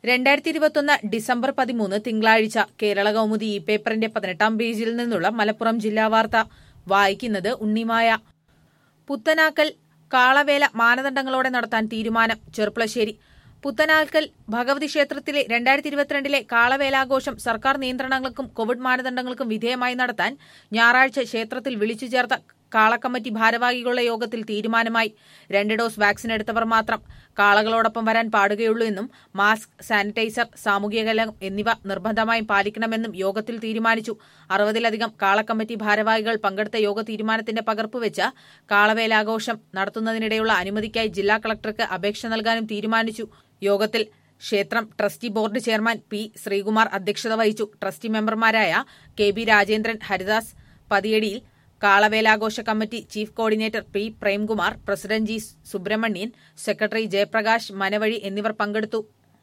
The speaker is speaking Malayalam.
രണ്ടായിരത്തി ഇരുപത്തൊന്ന് ഡിസംബർ പതിമൂന്ന് തിങ്കളാഴ്ച കേരള കൗമുദി ഈ പേപ്പറിന്റെ പതിനെട്ടാം പേജിൽ നിന്നുള്ള മലപ്പുറം ജില്ലാ വാർത്ത വായിക്കുന്നത് ഉണ്ണിമായ പുത്തനാക്കൽ കാളവേല മാനദണ്ഡങ്ങളോടെ നടത്താൻ തീരുമാനം ചെർപ്പളശ്ശേരി പുത്തനാൽക്കൽ ഭഗവതി ക്ഷേത്രത്തിലെ രണ്ടായിരത്തി ഇരുപത്തിരണ്ടിലെ കാളവേലാഘോഷം സർക്കാർ നിയന്ത്രണങ്ങൾക്കും കോവിഡ് മാനദണ്ഡങ്ങൾക്കും വിധേയമായി നടത്താൻ ഞായറാഴ്ച ക്ഷേത്രത്തിൽ വിളിച്ചു ചേർത്ത കാളക്കമ്മിറ്റി ഭാരവാഹികളുടെ യോഗത്തിൽ തീരുമാനമായി രണ്ട് ഡോസ് വാക്സിൻ എടുത്തവർ മാത്രം കാളകളോടൊപ്പം വരാൻ പാടുകയുള്ളൂ എന്നും മാസ്ക് സാനിറ്റൈസർ സാമൂഹികകലം എന്നിവ നിർബന്ധമായും പാലിക്കണമെന്നും യോഗത്തിൽ തീരുമാനിച്ചു അറുപതിലധികം കാളക്കമ്മിറ്റി ഭാരവാഹികൾ പങ്കെടുത്ത യോഗ തീരുമാനത്തിന്റെ പകർപ്പ് വെച്ച് കാളവേലാഘോഷം നടത്തുന്നതിനിടെയുള്ള അനുമതിക്കായി ജില്ലാ കളക്ടർക്ക് അപേക്ഷ നൽകാനും തീരുമാനിച്ചു യോഗത്തിൽ ക്ഷേത്രം trustee board chairman P Sreekumar അധ്യക്ഷത വഹിച്ചു ട്രസ്റ്റി മെമ്പർമാരായ കെ ബി രാജേന്ദ്രൻ ഹരിദാസ് പതിയടിയിൽ കാളവേലാഘോഷ committee chief coordinator P Premkumar president G Subrahmanyan secretary Jayaprakash Manavazhi എന്നിവർ പങ്കെടുത്തു